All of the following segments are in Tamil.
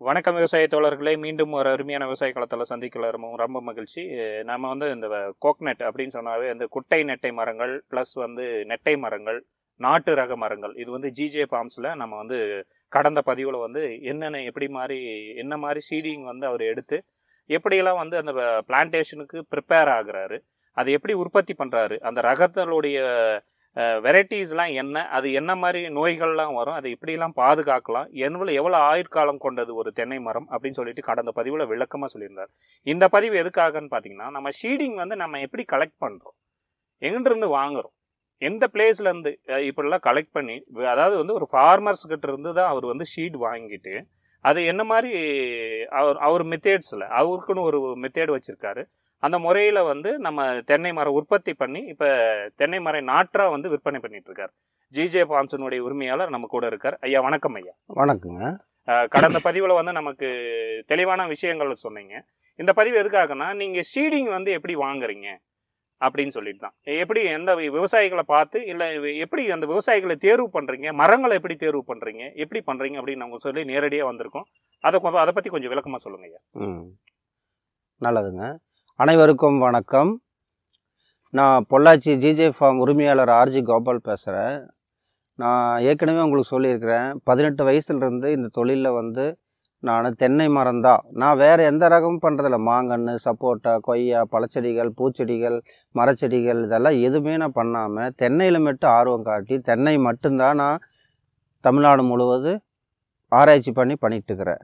வணக்கம் விவசாய தோழர்களே மீண்டும் ஒரு அருமையான விவசாய களத்தில் சந்திக்கல ரொம்ப ரொம்ப மகிழ்ச்சி நம்ம வந்து இந்த கோக்னட் அப்படின்னு சொன்னாவே இந்த குட்டை நெட்டை மரங்கள் ப்ளஸ் வந்து நெட்டை மரங்கள் நாட்டு ரக மரங்கள் இது வந்து ஜிஜே ஃபார்ம்ஸில் நம்ம வந்து கடந்த பதிவில் வந்து என்னென்ன எப்படி மாதிரி என்ன மாதிரி சீடிங் வந்து அவர் எடுத்து எப்படியெல்லாம் வந்து அந்த பிளான்டேஷனுக்கு ப்ரிப்பேர் ஆகுறாரு அதை எப்படி உற்பத்தி பண்ணுறாரு அந்த ரகத்தினுடைய வெரைட்டிஸ்லாம் என்ன அது என்ன மாதிரி நோய்கள்லாம் வரும் அதை எப்படிலாம் பாதுகாக்கலாம் எவ்வளோ எவ்வளோ ஆயுட்காலம் கொண்டது ஒரு தென்னை மரம் அப்படின்னு சொல்லிட்டு கடந்த பதிவில் விளக்கமாக சொல்லியிருந்தார் இந்த பதிவு எதுக்காகன்னு பார்த்தீங்கன்னா நம்ம ஷீடிங் வந்து நம்ம எப்படி கலெக்ட் பண்ணுறோம் எங்கிட்டிருந்து வாங்குறோம் எந்த பிளேஸ்லேருந்து இப்படிலாம் கலெக்ட் பண்ணி அதாவது வந்து ஒரு ஃபார்மர்ஸ் கிட்ட இருந்து தான் அவர் வந்து ஷீட் வாங்கிட்டு அது என்ன மாதிரி அவர் அவர் மெத்தேட்ஸில் அவருக்குன்னு ஒரு மெத்தேட் வச்சுருக்காரு அந்த முறையில் வந்து நம்ம தென்னை மரம் உற்பத்தி பண்ணி இப்போ தென்னை மரம் நாற்றாக வந்து விற்பனை பண்ணிட்டு இருக்கார் ஜிஜே ஃபார்ம்ஸினுடைய உரிமையாளர் நம்ம கூட இருக்கார் ஐயா வணக்கம் ஐயா வணக்கங்க கடந்த பதிவில் வந்து நமக்கு தெளிவான விஷயங்கள் சொன்னீங்க இந்த பதிவு எதுக்காகனா நீங்கள் சீடிங் வந்து எப்படி வாங்குறீங்க அப்படின்னு சொல்லிட்டு தான் எப்படி எந்த விவசாயிகளை பார்த்து இல்லை எப்படி அந்த விவசாயிகளை தேர்வு பண்ணுறீங்க மரங்களை எப்படி தேர்வு பண்ணுறீங்க எப்படி பண்ணுறீங்க அப்படின்னு நம்ம சொல்லி நேரடியாக வந்திருக்கோம் அதை அதை பற்றி கொஞ்சம் விளக்கமாக சொல்லுங்க ஐயா ம் நல்லதுங்க அனைவருக்கும் வணக்கம் நான் பொள்ளாச்சி ஜிஜே ஃபார்ம் உரிமையாளர் ஆர்ஜி கோபால் பேசுகிறேன் நான் ஏற்கனவே உங்களுக்கு சொல்லியிருக்கிறேன் பதினெட்டு வயசுலேருந்து இந்த தொழிலில் வந்து நான் தென்னை மரம் தான் நான் வேறு எந்த ரகமும் பண்ணுறதில்ல மாங்கன்று சப்போட்டா கொய்யா பழச்செடிகள் பூச்செடிகள் மரச்செடிகள் இதெல்லாம் எதுவுமே நான் பண்ணாமல் தென்னையில் மட்டும் ஆர்வம் காட்டி தென்னை மட்டும்தான் நான் தமிழ்நாடு முழுவது ஆராய்ச்சி பண்ணி பண்ணிகிட்ருக்கிறேன்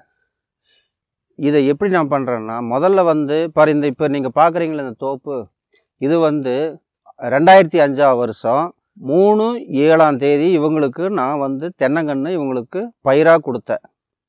இதை எப்படி நான் பண்ணுறேன்னா முதல்ல வந்து பாரு இந்த இப்போ நீங்கள் பார்க்குறீங்களா இந்த தோப்பு இது வந்து ரெண்டாயிரத்தி அஞ்சாவது வருஷம் மூணு ஏழாம் தேதி இவங்களுக்கு நான் வந்து தென்னங்கன்று இவங்களுக்கு பயிராக கொடுத்தேன்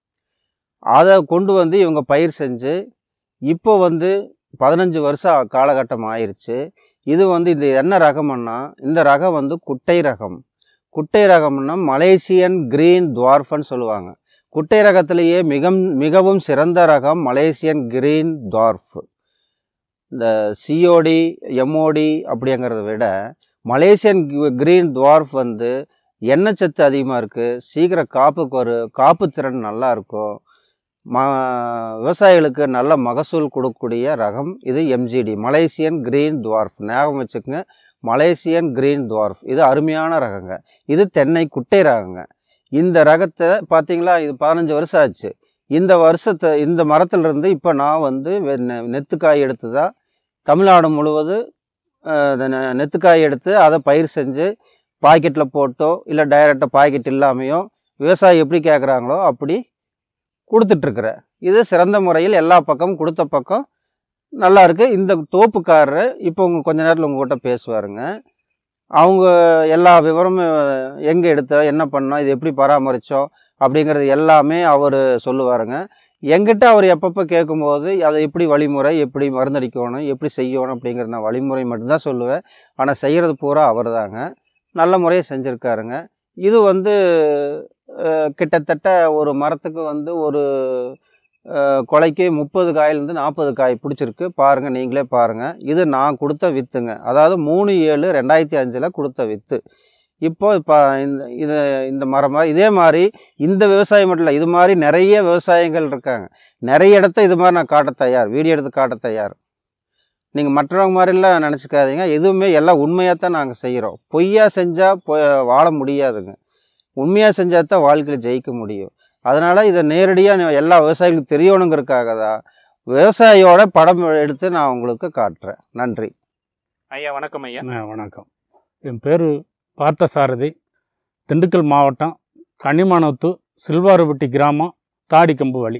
அதை கொண்டு வந்து இவங்க பயிர் செஞ்சு இப்போ வந்து பதினஞ்சு வருஷம் காலகட்டம் ஆயிடுச்சு இது வந்து இது என்ன ரகம்னா இந்த ரகம் வந்து குட்டை ரகம் குட்டை ரகம்னா மலேசியன் கிரீன் துவார்ஃபன்னு சொல்லுவாங்க குட்டை ரகத்திலேயே மிக மிகவும் சிறந்த ரகம் மலேசியன் கிரீன் துவார்ஃப் இந்த சிஓடி எம்ஓடி அப்படிங்கிறத விட மலேசியன் கிரீன் துவார்ஃப் வந்து எண்ணெய் சத்து அதிகமாக இருக்குது சீக்கிரம் காப்புக்கு ஒரு காப்பு திறன் நல்லா இருக்கும் ம விவசாயிகளுக்கு நல்ல மகசூல் கொடுக்கக்கூடிய ரகம் இது எம்ஜிடி மலேசியன் கிரீன் துவார்ஃப் ஞாபகம் வச்சுக்கோங்க மலேசியன் கிரீன் துவார்ஃப் இது அருமையான ரகங்க இது தென்னை குட்டை ரகங்க இந்த ரகத்தை பார்த்தீங்களா இது பதினஞ்சு வருஷம் ஆச்சு இந்த வருஷத்தை இந்த மரத்துலேருந்து இப்போ நான் வந்து நெத்துக்காய் எடுத்து தான் தமிழ்நாடு முழுவது நெத்துக்காய் எடுத்து அதை பயிர் செஞ்சு பாக்கெட்டில் போட்டோ இல்லை டைரெக்டாக பாக்கெட் இல்லாமையோ விவசாயி எப்படி கேட்குறாங்களோ அப்படி கொடுத்துட்ருக்குறேன் இது சிறந்த முறையில் எல்லா பக்கமும் கொடுத்த பக்கம் நல்லா இருக்குது இந்த தோப்புக்காரர் இப்போ உங்க கொஞ்ச நேரத்தில் உங்கள்கிட்ட பேசுவாருங்க அவங்க எல்லா விவரமும் எங்கே எடுத்தோம் என்ன பண்ணோம் இது எப்படி பராமரித்தோம் அப்படிங்கிறது எல்லாமே அவர் சொல்லுவாருங்க எங்கிட்ட அவர் எப்பப்போ கேட்கும்போது அதை எப்படி வழிமுறை எப்படி மருந்தடிக்கணும் எப்படி செய்யணும் அப்படிங்கிற நான் வழிமுறை மட்டும்தான் சொல்லுவேன் ஆனால் செய்கிறது பூரா அவர் தாங்க நல்ல முறையை செஞ்சுருக்காருங்க இது வந்து கிட்டத்தட்ட ஒரு மரத்துக்கு வந்து ஒரு கொலைக்கு முப்பது காயிலேருந்து நாற்பது காய் பிடிச்சிருக்கு பாருங்கள் நீங்களே பாருங்கள் இது நான் கொடுத்த வித்துங்க அதாவது மூணு ஏழு ரெண்டாயிரத்தி அஞ்சில் கொடுத்த வித்து இப்போ இப்போ இந்த இது இந்த மரம் இதே மாதிரி இந்த விவசாயம் மட்டும் இல்லை இது மாதிரி நிறைய விவசாயங்கள் இருக்காங்க நிறைய இடத்த இது மாதிரி நான் காட்ட தயார் வீடியோ எடுத்து காட்ட தயார் நீங்கள் மற்றவங்க மாதிரிலாம் நினச்சிக்காதீங்க எதுவுமே எல்லாம் உண்மையாக தான் நாங்கள் செய்கிறோம் பொய்யா செஞ்சால் பொ வாழ முடியாதுங்க உண்மையாக செஞ்சால் தான் வாழ்க்கையில் ஜெயிக்க முடியும் அதனால் இதை நேரடியாக எல்லா விவசாயிகளுக்கும் தெரியணுங்கிறதுக்காக தான் விவசாயியோட படம் எடுத்து நான் உங்களுக்கு காட்டுறேன் நன்றி ஐயா வணக்கம் ஐயா வணக்கம் என் பேர் பார்த்தசாரதி திண்டுக்கல் மாவட்டம் கன்னிமானத்து சில்வாறுபட்டி கிராமம் தாடிக்கம்பு வழி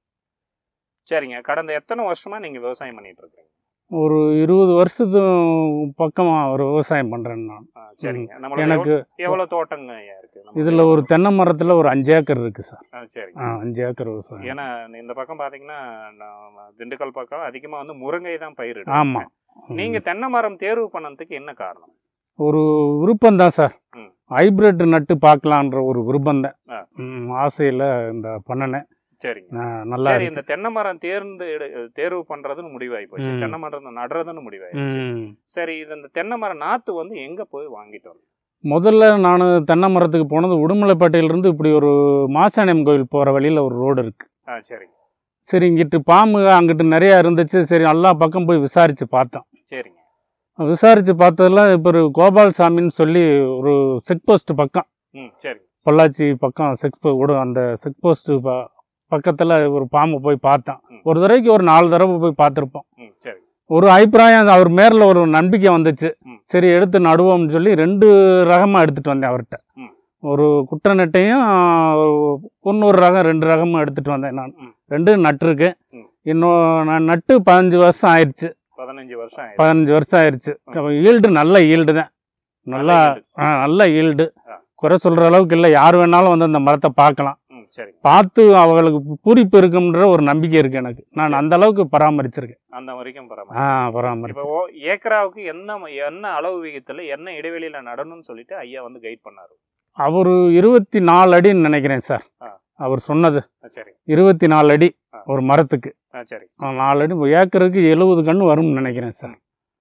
சரிங்க கடந்த எத்தனை வருஷமா நீங்க விவசாயம் பண்ணிட்டு இருக்கீங்க ஒரு இருபது வருஷத்து பக்கமாக ஒரு விவசாயம் பண்ணுறேன் நான் சரிங்க நம்மளுக்கு எனக்கு எவ்வளவு தோட்டங்க ஐயா இருக்கு நம்ம இதில் ஒரு தென்னை மரத்தில் ஒரு அஞ்சு ஏக்கர் இருக்குது சார் ஆ, சரிங்க ஆ அஞ்சு ஏக்கர் விவசாயம் ஏன்னா இந்த பக்கம் பாத்தீங்கன்னா நான் திண்டுக்கல் பக்கம் அதிகமா வந்து முருங்கை தான் பயிர் ஆமாம் நீங்க தென்னை மரம் தேர்வு பண்ணதுக்கு என்ன காரணம் ஒரு விருப்பம் தான் சார் ம். ஹைபிரிட் நட்டு பார்க்கலான்ற ஒரு விருப்பம் தான் ஆ. ஆசையில் இந்த பண்ணினேன் சரிங்க நான் நல்லா சரி இருக்கு. இந்த தென்னை மரம் தேர்ந்து எடு- தேர்வு பண்றதுன்னு முடிவாகி போச்சு ம். தென்னை மரம் நடுறதுன்னு முடிவாகி போச்சு. ம். சரி இது இந்த தென்னை மரம் நாத்து வந்து எங்க போய் வாங்கிட்டு வந்தோம் முதல்ல நான் தென்னை மரத்துக்கு போனது உடுமலைப்பேட்டையிலேருந்து இப்படி ஒரு மாசாணியம் கோயில் போகிற வழியில் ஒரு ரோடு இருக்குது ஆ சரிங்க சரி இங்கிட்டு பாம்பு அங்கிட்டு நிறையா இருந்துச்சு சரி எல்லா பக்கம் போய் விசாரித்து பார்த்தோம் சரிங்க விசாரித்து பார்த்ததுல இப்போ ஒரு கோபால்சாமின்னு சொல்லி ஒரு செக் போஸ்ட் பக்கம் ம் சரிங்க பொள்ளாச்சி பக்கம் செக் கூட அந்த செக் போஸ்ட்டு ப பக்கத்தில் ஒரு பாம்பு போய் பார்த்தோம் ம். ஒரு தடவைக்கு ஒரு நாலு தடவை போய் பார்த்துருப்போம் ம் சரிங்க ஒரு ஒரு அபிப்பிராயம் அவர் மேரில் ஒரு நம்பிக்கை வந்துச்சு ம். சரி எடுத்து நடுவோம்னு சொல்லி ரெண்டு ரகமாக எடுத்துகிட்டு வந்தேன் அவர்கிட்ட ம். ஒரு குற்ற நெட்டையும் இன்னொரு ரகம் ரெண்டு ரகமும் எடுத்துகிட்டு வந்தேன் நான் ம். ரெண்டும் நட்டுருக்கு ம். இன்னும் நான் நட்டு பதினஞ்சு வருஷம் ஆயிடுச்சு பதினஞ்சு வருஷம் ஆயிடுச்சு. பதினஞ்சு வருஷம் ஆயிடுச்சு ஈல்டு நல்ல ஈல்டு தான் நல்லா நல்ல yield. ஆ நல்ல ஈல்டு ஆ. குறை சொல்கிற அளவுக்கு இல்லை யார் வேணாலும் வந்து அந்த மரத்தை பார்க்கலாம் ம் சரிங்க பார்த்து அவங்களுக்கு பூரிப்பு இருக்குன்ற ஒரு நம்பிக்கை இருக்குது எனக்கு நான் சரி. அந்த அளவுக்கு பராமரிச்சிருக்கேன் அந்த வரைக்கும் ஆ பரவாயில்ல பராமரிச்சு இப்போ ஓ- ஏக்கராவுக்கு என்ன ம- என்ன அளவு விகிதத்துல என்ன இடைவெளியில நடணும்னு சொல்லிட்டு ஐயா வந்து கைட் பண்ணாரு அவர் இருபத்தி நாலு அடின்னு நினைக்கிறேன் சார் ஆ. அவர் சொன்னது ஆ, சரிங்க இருபத்தி நாலு அடி ஆ. ஒரு மரத்துக்கு ஆ சரி ஆ, நாலு அடி ஏக்கருக்கு எழுபது கன்று வரும்னு நினைக்கிறேன் சார்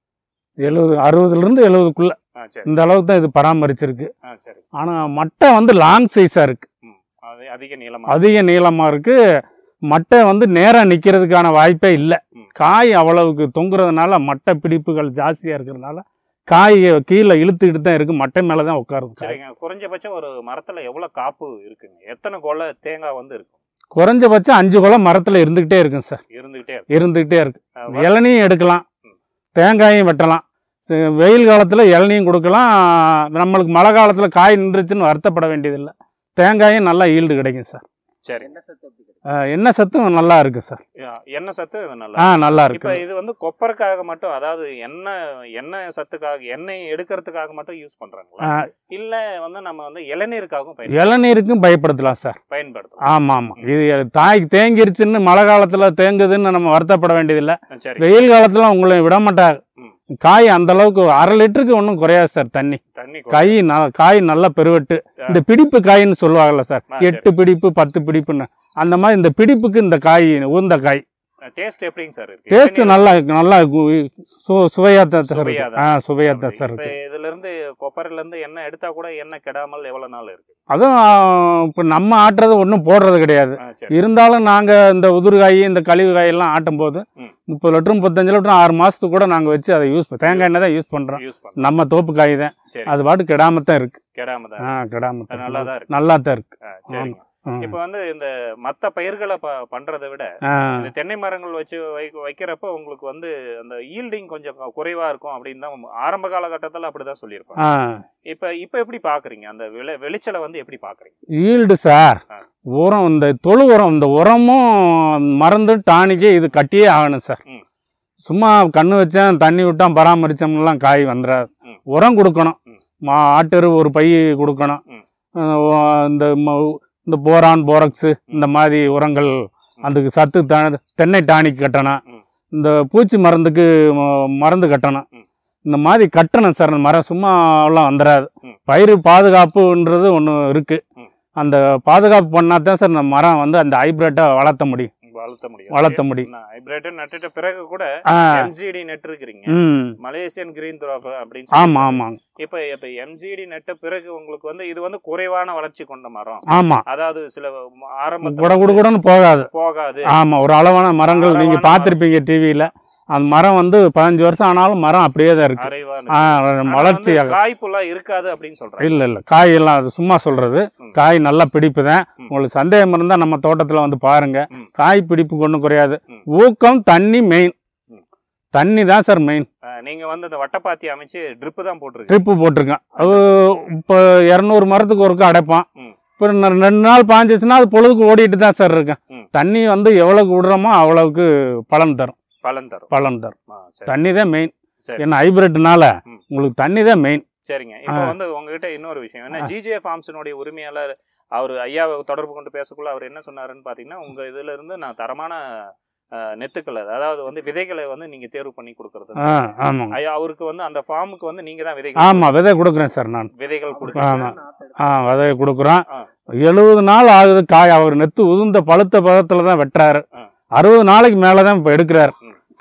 எழுபது அறுபதுலேருந்து எழுபதுக்குள்ள ஆ சரி இந்த அளவுக்கு தான் இது பராமரிச்சிருக்கு ஆ சரி ஆனால் மட்டை வந்து லாங் சைஸாக இருக்குது ம் அது அதிக நீளமா அதிக நீளமாக இருக்குது மட்டை வந்து நேராக நிற்கிறதுக்கான வாய்ப்பே இல்லை ம். காய் அவ்வளவுக்கு தொங்குறதுனால மட்டை பிடிப்புகள் ஜாஸ்தியாக இருக்கிறதுனால காய் கீழே இழுத்துக்கிட்டு தான் இருக்குது மட்டை மேலே தான் உட்காருது காய் சரிங்க குறைஞ்சபட்சம் ஒரு மரத்துல எவ்வளவு காப்பு இருக்குங்க எத்தனை கொலை தேங்காய் வந்து இருக்கும் குறைஞ்சபட்சம் அஞ்சு குளம் மரத்தில் இருந்துக்கிட்டே இருக்கும் சார் இருந்துகிட்டே இருக்கும் இருந்துக்கிட்டே இருக்கு ஆ, வ- இளநியும் எடுக்கலாம் ம். தேங்காயும் வெட்டலாம் ச- வெயில் காலத்தில் இளநியும் கொடுக்கலாம் நம்மளுக்கு மழை காலத்தில் காய் நின்றுச்சுன்னு வருத்தப்பட வேண்டியதில்லை தேங்காயும் நல்லா ஈல்டு கிடைக்கும் சார் சரி ஆ, எண்ணெய் சத்தும் நல்லா இருக்கு சார் ஆ, எண்ணெய் சத்து இது நல்லா ஆ நல்லா இப்ப இருக்கு இது வந்து கொப்பருக்காக மட்டும் அதாவது எண்ணெய் எண்ணெய் சத்துக்காக எண்ணெய் எடுக்கிறதுக்காக மட்டும் யூஸ் பண்றாங்களா ஆ, இல்ல வந்து நம்ம வந்து இளநீருக்காகவும் பயன் இளநீருக்கும் பயப்படுத்தலாம் சார் பயன்படுத்தலாம் ஆமாம் ஆமாம் இது தாய் தேங்கிருச்சுன்னு மழை காலத்தில் தேங்குதுன்னு நம்ம வருத்தப்பட வேண்டியதில்லை ஆ, சரி வெயில் காலத்தில் உங்களை விட மாட்டாங்க ம். காய் அந்த அளவுக்கு அரை லிட்டருக்கு ஒன்றும் குறையாது சார் தண்ணி தண்ணி காய் ந காய் நல்ல பெருவெட்டு ஆ. இந்த பிடிப்பு காயின்னு சொல்லுவாங்கல்ல சார் ஆ, எட்டு பிடிப்பு பத்து பிடிப்புன்னு அந்த மாதிரி இந்த பிடிப்புக்கு இந்த காய் உந்த காய் டேஸ்ட் எப்படிங்க சார் இருக்கு டேஸ்ட் இளநீர் நல்லா நல்லா கு- சு சுவையாக தான் சார் சுவையா இருக்கு தான் ஆ சுவையாக தான் சார் இப்ப இருக்கு இதுல இருந்து கொப்பரையில இருந்து எண்ணெய் எடுத்தா கூட எண்ணெய் கெடாமல் எவ்வளவு நாள் இருக்கு அதுவும் இப்போ நம்ம ஆட்டுறது ஒன்றும் போடுறது கிடையாது ஆ, சரி இருந்தாலும் நாங்கள் இந்த உதிர்காய் இந்த கழிவு காயெல்லாம் ஆட்டும் போது ம். முப்பது லிட்டரும் முப்பத்தஞ்சு லிட்டரும் ஆறு மாதத்துக்கு கூட நாங்கள் வச்சு அதை யூஸ் தேங்காய் எண்ணெய் தான் யூஸ் பண்ணுறோம் யூஸ் பண்ணலாம் நம்ம தோப்பு காய் தான் சரி அது பாட்டு கெடாம தான் இருக்கு கெடாம தான் ஆ கெடாம அது தான் நல்லா தான் இருக்கு நல்லா தான் இருக்கு ஆ, சரிங்க ஆ. இப்ப வந்து இந்த மத்த பயிர்களை ப- பண்றதை விட ஆ இந்த தென்னை மரங்கள் வச்சு வை- வைக்கிறப்ப உங்களுக்கு வந்து அந்த ஈல்டிங் கொஞ்சம் கு- குறைவா இருக்கும் அப்படின்னு தான் ஆரம்ப காலகட்டத்துல அப்படிதான் சொல்லியிருப்பாங்க ஆ இப்ப இப்ப எப்படி பாக்குறீங்க அந்த விளை விளைச்சலை வந்து எப்படி பாக்குறீங்க ஈல்டு சார் ஆ. உரம் இந்த தொழு உரம் இந்த உரமும் மருந்து டானிக்கே இது கட்டியே ஆகணும் சார் ம். சும்மா கண்ணு வச்சேன் தண்ணி விட்டான் பராமரிச்சோம்லாம் காய் வந்துடாது ம். உரம் கொடுக்கணும் ம். மா ஆட்டெரு ஒரு பை கொடுக்கணும் ம். அஹ் ஓ- இந்த ம- இந்த போரான் போரக்ஸு இந்த மாதிரி உரங்கள் அதுக்கு சத்து த தென்னை டானிக் கட்டணும் ம். இந்த பூச்சி மருந்துக்கு ம- மருந்து கட்டணும் ம். இந்த மாதிரி கட்டணும் சார் அந்த மரம் சும்மா எல்லாம் வந்துடாது ம். பயிர் பாதுகாப்புன்றது ஒன்று இருக்கு ம். அந்த பாதுகாப்பு பண்ணால் தான் சார் இந்த மரம் வந்து அந்த ஹைப்ரிட்டை வளர்த்த முடியும் வளர்த்த முடியும் வளர்த்த முடியும். ஹைபிரிட் நட்டுட்ட பிறகு கூட ஆ எம்ஜிடி நட்டு இருக்கிறீங்க ம் மலேசியன் கிரீன் துரோக் அப்படின்னு ஆமாம் சொல்லி ஆமாம் இப்ப இப்ப எம்ஜிடி நட்ட பிறகு உங்களுக்கு வந்து இது வந்து குறைவான வளர்ச்சி கொண்ட மரம் ஆமாம் அதாவது சில ஆரம்ப குட குடுன்னு போகாது போகாது ஆமாம் ஒரு அளவான மரங்கள் நீங்கள் அளவான பார்த்துருப்பீங்க டிவியில் அந்த மரம் வந்து பதினஞ்சு வருஷம் ஆனாலும் மரம் அப்படியே தான் இருக்கு அரைவான ஆ ஆனா வளர்ச்சி வந்து காய்ப்புலாம் இருக்காது அப்படின்னு சொல்றாங்க இல்லை இல்லை காயெல்லாம் அது சும்மா சொல்கிறது ம். காய் நல்லா பிடிப்பு தான் ம். உங்களுக்கு சந்தேகம் இருந்தால் நம்ம தோட்டத்தில் வந்து பாருங்க ம். காய் பிடிப்பு ஒன்றும் குறையாது ம். ஊக்கம் தண்ணி மெயின் ம். தண்ணி தான் சார் மெயின் ஆ, நீங்க வந்து இந்த வட்டப்பாத்தி அமைச்சு ட்ரிப்பு தான் போட்டிருக்கீங்க ட்ரிப்பு போட்டிருக்கேன் அது இப்போ இரநூறு மரத்துக்கு ஒருக்கா அடைப்பான் ம். இப்போ ரெண்டு ரெண்டு நாள் பாஞ்சிச்சுன்னா அது பொழுதுக்கு ஓடிட்டு தான் சார் இருக்கேன் ம். தண்ணி வந்து எவ்வளோக்கு விடுறோமோ அவ்வளவுக்கு பலன் தரும் பலன் தரும் பலன் தரும் ஆ, சரி தண்ணி தான் மெயின் சரி ஏன்னா ஹைபிரிட்னால ம். உங்களுக்கு தண்ணி தான் மெயின் சரிங்க இப்போ ஆ. வந்து உங்ககிட்ட இன்னொரு விஷயம் ஏன்னா ஆ. ஜிஜே ஃபார்ம்ஸினுடைய உரிமையாளர் அவர் ஐயாவை தொடர்பு கொண்டு பேசக்குள்ள அவர் என்ன சொன்னாருன்னு பாத்தீங்கன்னா உங்க இதுல இருந்து நான் தரமான ஆ, நெத்துக்களை அதாவது வந்து விதைகளை வந்து நீங்க தேர்வு பண்ணி கொடுக்கறது ஆ ஆமாங்க ஐயா அவருக்கு வந்து அந்த ஃபார்முக்கு வந்து நீங்க தான் விதைகள் ஆமாம் விதை கொடுக்குறேன் சார் நான் விதைகள் ஆமா. கொடுக்க ஆ விதையை கொடுக்குறோம் ஆ. எழுபது நாள் ஆகுது காய் அவர் நெத்து உதிர்ந்த பழுத்த பதத்தில் தான் வெட்டுறாரு ஆ. அறுபது நாளைக்கு மேலே தான் இப்போ எடுக்கிறார் ம்.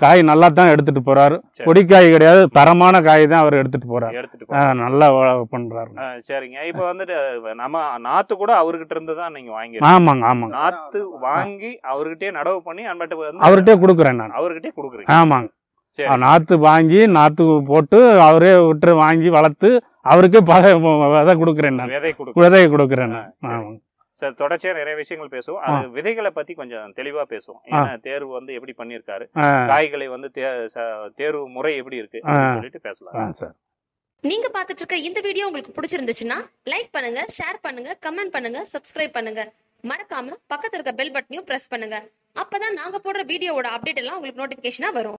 காய் நல்லா தான் எடுத்துட்டு போறாரு சரி. கொடிக்காய் கிடையாது தரமான காய் தான் அவர் எடுத்துட்டு போறாரு எடுத்துட்டு ஆ, போங்க. நல்லா வ- பண்றாரு ஆ, சரிங்க இப்போ வந்துட்டு நம்ம நாத்து கூட அவர்கிட்ட இருந்து தான் நீங்க வாங்கி ஆமாங்க ஆமாங்க நாத்து வாங்கி அவர்கிட்டயே நடவு பண்ணி அன்பட்டு வந்து அவர்கிட்டயே கொடுக்குறேன் நான் அவர்கிட்டயே கொடுக்குறீங்க ஆமாங்க சரி ஆ, நாத்து வாங்கி நாத்து போட்டு அவரே விட்டு வாங்கி வளர்த்து அவருக்கே பல விதை கொடுக்குறேன் நான் விதை கொடுக்கு விதையை கொடுக்குறேன் நான் சரி. ஆமாங்க சார் தொடர்ச்சியா நிறைய விஷயங்கள் பேசுவோம் அது விதைகளை பத்தி கொஞ்சம் தெளிவா பேசுவோம் ஏன்னா தேர்வு வந்து எப்படி பண்ணியிருக்காரு ஆ, காய்களை வந்து தே- ச- தேர்வு முறை எப்படி இருக்கு ஆ. அப்படின்னு சொல்லிட்டு பேசலாம் ஆ சார் நீங்க பாத்துட்டு இருக்க இந்த வீடியோ உங்களுக்கு பிடிச்சிருந்துச்சுன்னா லைக் பண்ணுங்க ஷேர் பண்ணுங்க கமெண்ட் பண்ணுங்க சப்ஸ்கிரைப் பண்ணுங்க மறக்காம பக்கத்துல இருக்க பெல் பட்டனையும் பிரஸ் பண்ணுங்க அப்பதான் நாங்க போடுற வீடியோவோட அப்டேட் எல்லாம் உங்களுக்கு நோட்டிபிகேஷனா வரும்